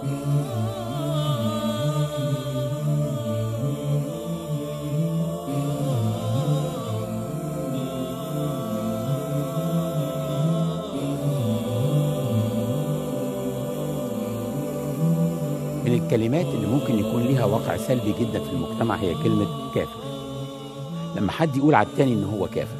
من الكلمات اللي ممكن يكون ليها واقع سلبي جدا في المجتمع هي كلمة كافر لما حد يقول على التاني ان هو كافر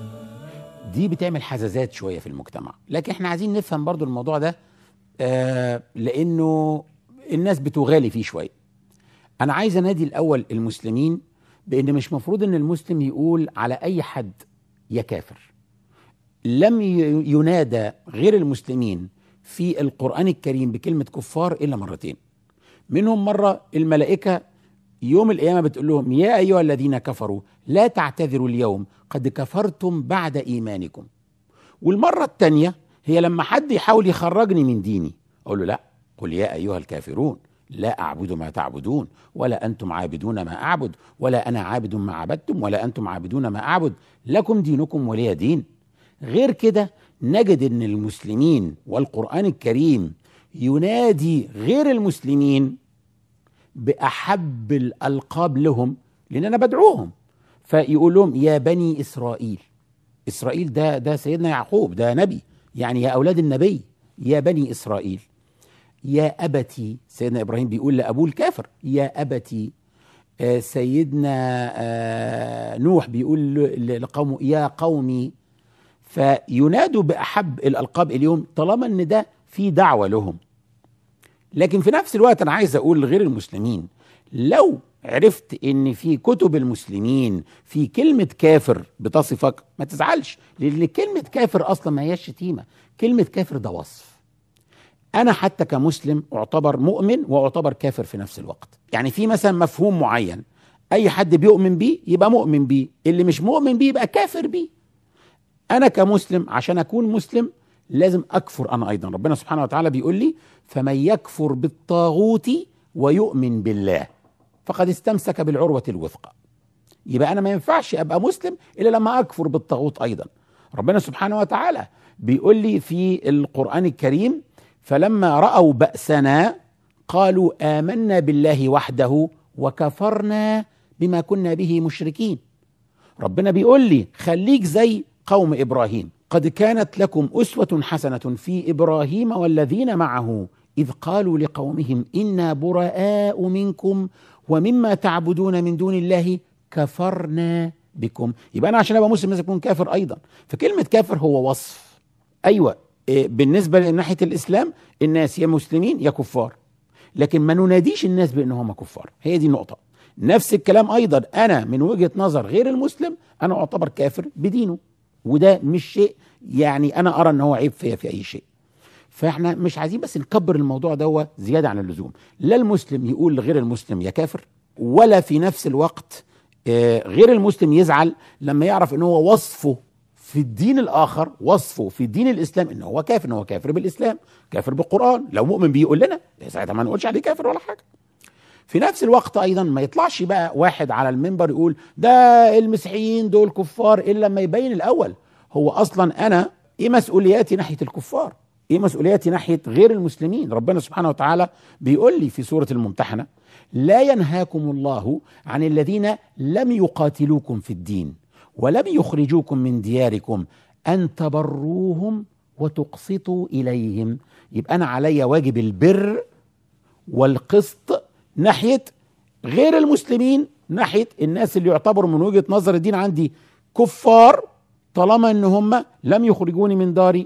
دي بتعمل حزازات شوية في المجتمع لكن احنا عايزين نفهم برضو الموضوع ده آه لانه الناس بتغالي فيه شوية انا عايز انادي الاول المسلمين بان مش مفروض ان المسلم يقول على اي حد يا كافر لم ي- ينادى غير المسلمين في القرآن الكريم بكلمة كفار إلا مرتين منهم مرة الملائكة يوم القيامة بتقول لهم يا أيها الذين كفروا لا تعتذروا اليوم قد كفرتم بعد إيمانكم والمرة الثانية هي لما حد يحاول يخرجني من ديني أقول له لا قل يا أيها الكافرون لا أعبد ما تعبدون ولا أنتم عابدون ما أعبد ولا أنا عابد ما عبدتم ولا أنتم عابدون ما أعبد لكم دينكم ولي دين غير كده نجد ان المسلمين والقران الكريم ينادي غير المسلمين باحب الالقاب لهم لان انا بدعوهم فيقول لهم يا بني اسرائيل اسرائيل ده ده سيدنا يعقوب ده نبي يعني يا اولاد النبي يا بني اسرائيل يا ابتي سيدنا ابراهيم بيقول لابوه الكافر يا ابتي آه، سيدنا آه، نوح بيقول ل- لقومه يا قومي فينادوا باحب الالقاب اليوم طالما ان ده في دعوه لهم لكن في نفس الوقت انا عايز اقول لغير المسلمين لو عرفت ان في كتب المسلمين في كلمه كافر بتصفك ما تزعلش لان كلمه كافر اصلا ما هياش شتيمه كلمه كافر ده وصف انا حتى كمسلم اعتبر مؤمن واعتبر كافر في نفس الوقت يعني في مثلا مفهوم معين اي حد بيؤمن بيه يبقى مؤمن بيه اللي مش مؤمن بيه يبقى كافر بيه انا كمسلم عشان اكون مسلم لازم اكفر انا ايضا ربنا سبحانه وتعالى بيقول لي فمن يكفر بالطاغوت ويؤمن بالله فقد استمسك بالعروه الوثقى يبقى انا ما ينفعش ابقى مسلم الا لما اكفر بالطاغوت ايضا ربنا سبحانه وتعالى بيقول لي في القران الكريم فلما راوا باسنا قالوا امنا بالله وحده وكفرنا بما كنا به مشركين ربنا بيقول لي خليك زي قوم ابراهيم قد كانت لكم اسوه حسنه في ابراهيم والذين معه اذ قالوا لقومهم انا براء منكم ومما تعبدون من دون الله كفرنا بكم يبقى انا عشان ابقى مسلم لازم اكون كافر ايضا فكلمه كافر هو وصف ايوه إيه، بالنسبه لناحيه الاسلام الناس يا مسلمين يا كفار لكن ما نناديش الناس بان هم كفار هي دي النقطه نفس الكلام ايضا انا من وجهه نظر غير المسلم انا اعتبر كافر بدينه وده مش شيء يعني انا ارى ان هو عيب فيا في اي شيء فاحنا مش عايزين بس نكبر الموضوع ده زياده عن اللزوم لا المسلم يقول لغير المسلم يا كافر ولا في نفس الوقت آه، غير المسلم يزعل لما يعرف ان هو وصفه في الدين الاخر وصفه في دين الاسلام ان هو كافر ان هو كافر بالاسلام كافر بالقران لو مؤمن بيه يقول لنا ساعتها ما نقولش عليه كافر ولا حاجه في نفس الوقت ايضا ما يطلعش بقى واحد على المنبر يقول ده المسيحيين دول كفار الا لما يبين الاول هو اصلا انا ايه مسؤولياتي ناحيه الكفار ايه مسؤولياتي ناحيه غير المسلمين ربنا سبحانه وتعالى بيقول لي في سوره الممتحنه لا ينهاكم الله عن الذين لم يقاتلوكم في الدين ولم يخرجوكم من دياركم ان تبروهم وتقسطوا اليهم يبقى انا علي واجب البر والقسط ناحيه غير المسلمين ناحيه الناس اللي يعتبروا من وجهه نظر الدين عندي كفار طالما ان هم لم يخرجوني من داري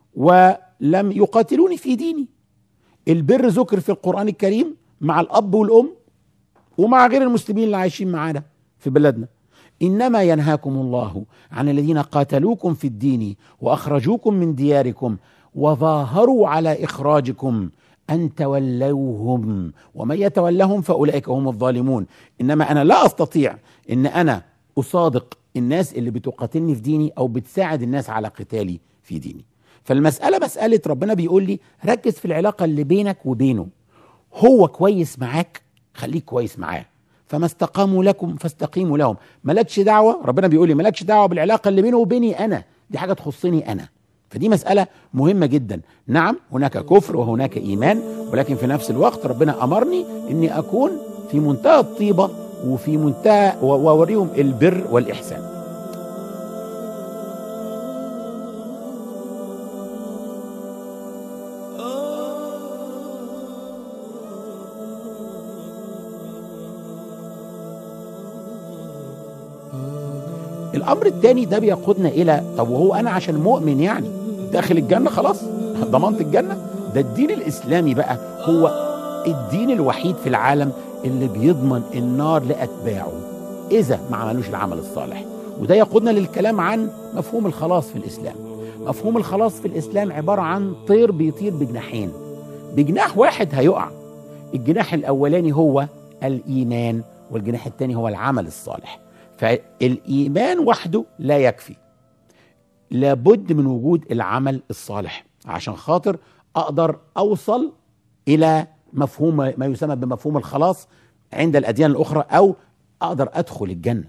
ولم يقاتلوني في ديني البر ذكر في القران الكريم مع الاب والام ومع غير المسلمين اللي عايشين معانا في بلدنا انما ينهاكم الله عن الذين قاتلوكم في الدين واخرجوكم من دياركم وظاهروا على اخراجكم ان تولوهم ومن يتولهم فاولئك هم الظالمون انما انا لا استطيع ان انا اصادق الناس اللي بتقاتلني في ديني او بتساعد الناس على قتالي في ديني فالمساله مساله ربنا بيقول لي ركز في العلاقه اللي بينك وبينه هو كويس معاك خليك كويس معاه فما استقاموا لكم فاستقيموا لهم مالكش دعوه ربنا بيقول لي مالكش دعوه بالعلاقه اللي بينه وبيني انا دي حاجه تخصني انا فدي مسألة مهمة جدا نعم هناك كفر وهناك إيمان ولكن في نفس الوقت ربنا أمرني أني أكون في منتهى الطيبة وفي منتهى وأوريهم البر والإحسان الامر الثاني ده بيقودنا الى طب وهو انا عشان مؤمن يعني داخل الجنه خلاص ضمنت الجنه ده الدين الاسلامي بقى هو الدين الوحيد في العالم اللي بيضمن النار لاتباعه اذا ما عملوش العمل الصالح وده يقودنا للكلام عن مفهوم الخلاص في الاسلام مفهوم الخلاص في الاسلام عباره عن طير بيطير بجناحين بجناح واحد هيقع الجناح الاولاني هو الايمان والجناح الثاني هو العمل الصالح فالايمان وحده لا يكفي لابد من وجود العمل الصالح عشان خاطر اقدر اوصل الى مفهوم ما يسمى بمفهوم الخلاص عند الاديان الاخرى او اقدر ادخل الجنه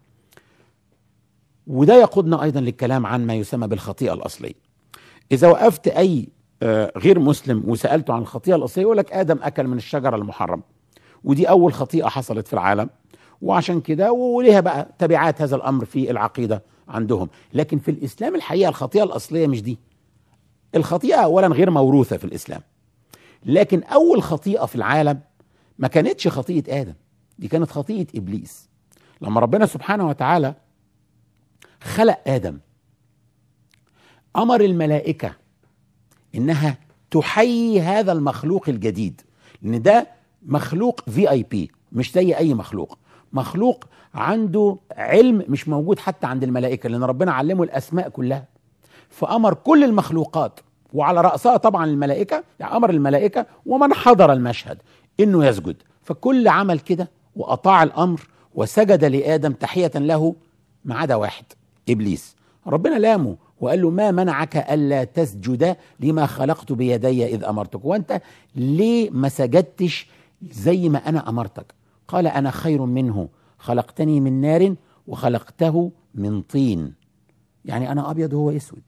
وده يقودنا ايضا للكلام عن ما يسمى بالخطيئه الاصليه اذا وقفت اي غير مسلم وسالته عن الخطيئه الاصليه يقول لك ادم اكل من الشجره المحرمه ودي اول خطيئه حصلت في العالم وعشان كده وليها بقى تبعات هذا الامر في العقيده عندهم لكن في الاسلام الحقيقه الخطيئه الاصليه مش دي الخطيئه اولا غير موروثه في الاسلام لكن اول خطيئه في العالم ما كانتش خطيئه ادم دي كانت خطيئه ابليس لما ربنا سبحانه وتعالى خلق ادم امر الملائكه انها تحيي هذا المخلوق الجديد لان ده مخلوق في اي بي مش زي اي مخلوق مخلوق عنده علم مش موجود حتى عند الملائكه لان ربنا علمه الاسماء كلها فامر كل المخلوقات وعلى راسها طبعا الملائكه يعني امر الملائكه ومن حضر المشهد انه يسجد فكل عمل كده واطاع الامر وسجد لادم تحيه له ما عدا واحد ابليس ربنا لامه وقال له ما منعك الا تسجد لما خلقت بيدي اذ امرتك وانت ليه ما سجدتش زي ما انا امرتك قال انا خير منه خلقتني من نار وخلقته من طين يعني انا ابيض وهو اسود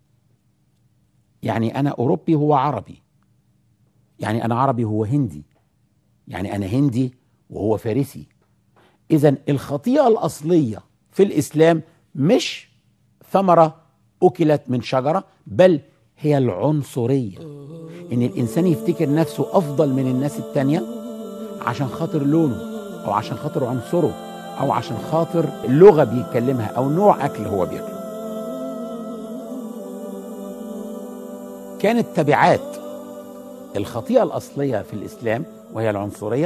يعني انا اوروبي هو عربي يعني انا عربي هو هندي يعني انا هندي وهو فارسي اذا الخطيئه الاصليه في الاسلام مش ثمره اكلت من شجره بل هي العنصريه ان الانسان يفتكر نفسه افضل من الناس التانيه عشان خاطر لونه او عشان خاطر عنصره او عشان خاطر اللغه بيتكلمها او نوع اكل هو بياكله كانت تبعات الخطيئه الاصليه في الاسلام وهي العنصريه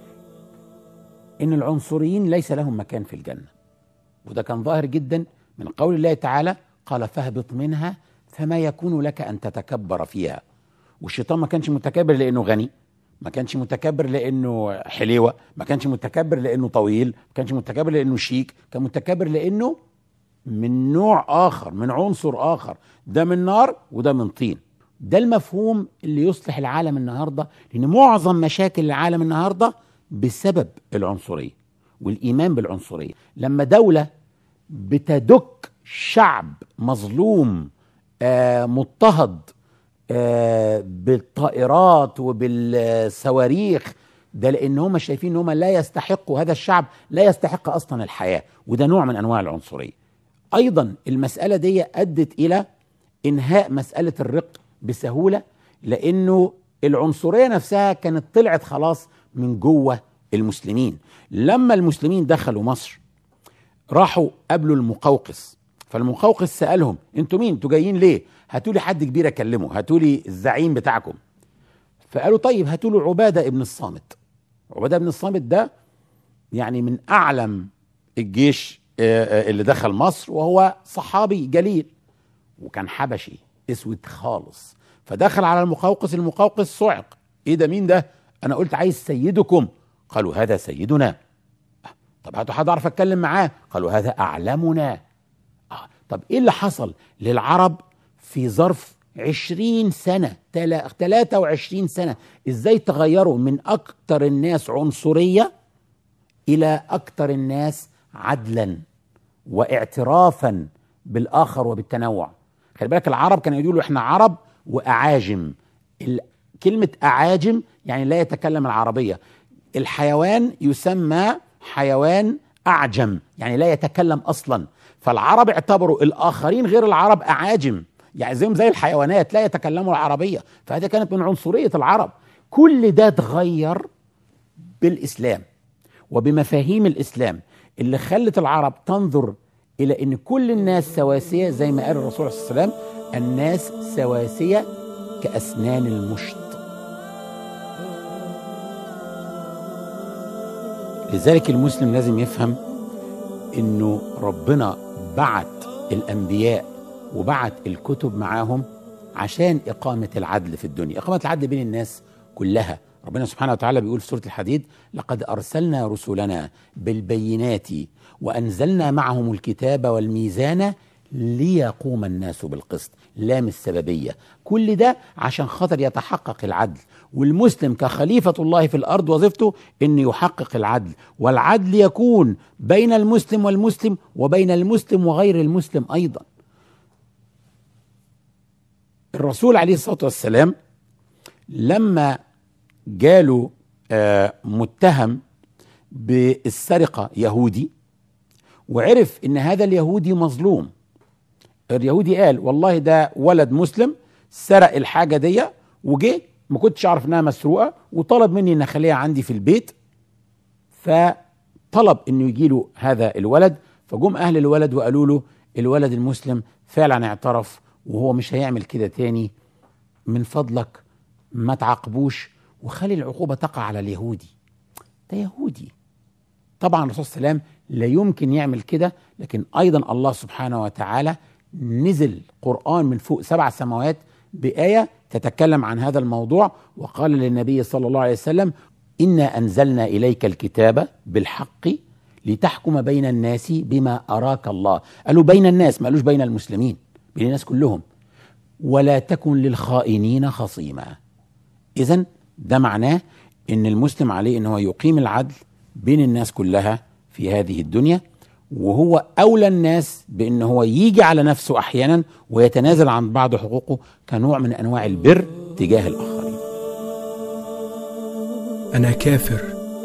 ان العنصريين ليس لهم مكان في الجنه وده كان ظاهر جدا من قول الله تعالى قال فاهبط منها فما يكون لك ان تتكبر فيها والشيطان ما كانش متكبر لانه غني ما كانش متكبر لانه حليوه ما كانش متكبر لانه طويل ما كانش متكبر لانه شيك كان متكبر لانه من نوع اخر من عنصر اخر ده من نار وده من طين ده المفهوم اللي يصلح العالم النهارده لان معظم مشاكل العالم النهارده بسبب العنصريه والايمان بالعنصريه لما دوله بتدك شعب مظلوم آه مضطهد آه بالطائرات وبالصواريخ ده لان هم شايفين ان هم لا يستحقوا هذا الشعب لا يستحق اصلا الحياه وده نوع من انواع العنصريه ايضا المساله دي ادت الى انهاء مساله الرق بسهوله لانه العنصريه نفسها كانت طلعت خلاص من جوه المسلمين لما المسلمين دخلوا مصر راحوا قابلوا المقوقس فالمقوقس سالهم انتوا مين انتوا جايين ليه هاتوا لي حد كبير اكلمه هاتوا لي الزعيم بتاعكم فقالوا طيب هاتوا له عباده ابن الصامت عباده ابن الصامت ده يعني من اعلم الجيش اللي دخل مصر وهو صحابي جليل وكان حبشي اسود خالص فدخل على المقوقس المقوقس صعق ايه ده مين ده انا قلت عايز سيدكم قالوا هذا سيدنا طب هاتوا حد اعرف اتكلم معاه قالوا هذا اعلمنا آه. طب ايه اللي حصل للعرب في ظرف عشرين سنة تلاتة وعشرين سنة ازاي تغيروا من اكتر الناس عنصرية الى اكتر الناس عدلا واعترافا بالاخر وبالتنوع خلي بالك العرب كانوا يقولوا احنا عرب واعاجم ال- كلمه اعاجم يعني لا يتكلم العربيه الحيوان يسمى حيوان اعجم يعني لا يتكلم اصلا فالعرب اعتبروا الاخرين غير العرب اعاجم يعني زيهم زي الحيوانات لا يتكلموا العربيه فهذا كانت من عنصريه العرب كل ده اتغير بالاسلام وبمفاهيم الاسلام اللي خلت العرب تنظر الى ان كل الناس سواسيه زي ما قال الرسول صلى الله عليه وسلم الناس سواسيه كاسنان المشط لذلك المسلم لازم يفهم انه ربنا بعت الانبياء وبعت الكتب معاهم عشان اقامه العدل في الدنيا اقامه العدل بين الناس كلها ربنا سبحانه وتعالى بيقول في سوره الحديد لقد ارسلنا رسلنا بالبينات وانزلنا معهم الكتاب والميزان ليقوم الناس بالقسط لام السببيه كل ده عشان خاطر يتحقق العدل والمسلم كخليفه الله في الارض وظيفته ان يحقق العدل والعدل يكون بين المسلم والمسلم وبين المسلم وغير المسلم ايضا الرسول عليه الصلاه والسلام لما جاله آه، متهم بالسرقه يهودي وعرف ان هذا اليهودي مظلوم اليهودي قال والله ده ولد مسلم سرق الحاجه دي وجه ما كنتش اعرف انها مسروقه وطلب مني ان اخليها عندي في البيت فطلب انه يجي له هذا الولد فجم اهل الولد وقالوا له الولد المسلم فعلا اعترف وهو مش هيعمل كده تاني من فضلك ما تعاقبوش وخلي العقوبه تقع على اليهودي ده يهودي طبعا الرسول صلى الله عليه وسلم لا يمكن يعمل كده لكن ايضا الله سبحانه وتعالى نزل قران من فوق سبع سماوات بايه تتكلم عن هذا الموضوع وقال للنبي صلى الله عليه وسلم انا انزلنا اليك الكتاب بالحق لتحكم بين الناس بما اراك الله قالوا بين الناس ما قالوش بين المسلمين بين الناس كلهم ولا تكن للخائنين خصيما اذا ده معناه ان المسلم عليه ان هو يقيم العدل بين الناس كلها في هذه الدنيا وهو اولى الناس بان هو يجي على نفسه احيانا ويتنازل عن بعض حقوقه كنوع من انواع البر تجاه الاخرين أنا كافر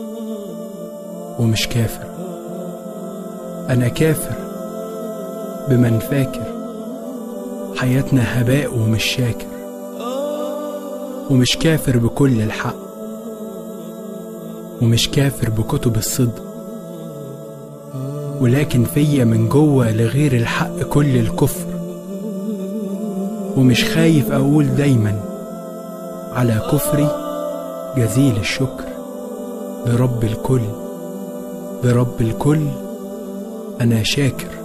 ومش كافر أنا كافر بمن فاكر حياتنا هباء ومش شاكر ومش كافر بكل الحق ومش كافر بكتب الصدق ولكن فيا من جوه لغير الحق كل الكفر ومش خايف أقول دايما على كفري جزيل الشكر لرب الكل لرب الكل أنا شاكر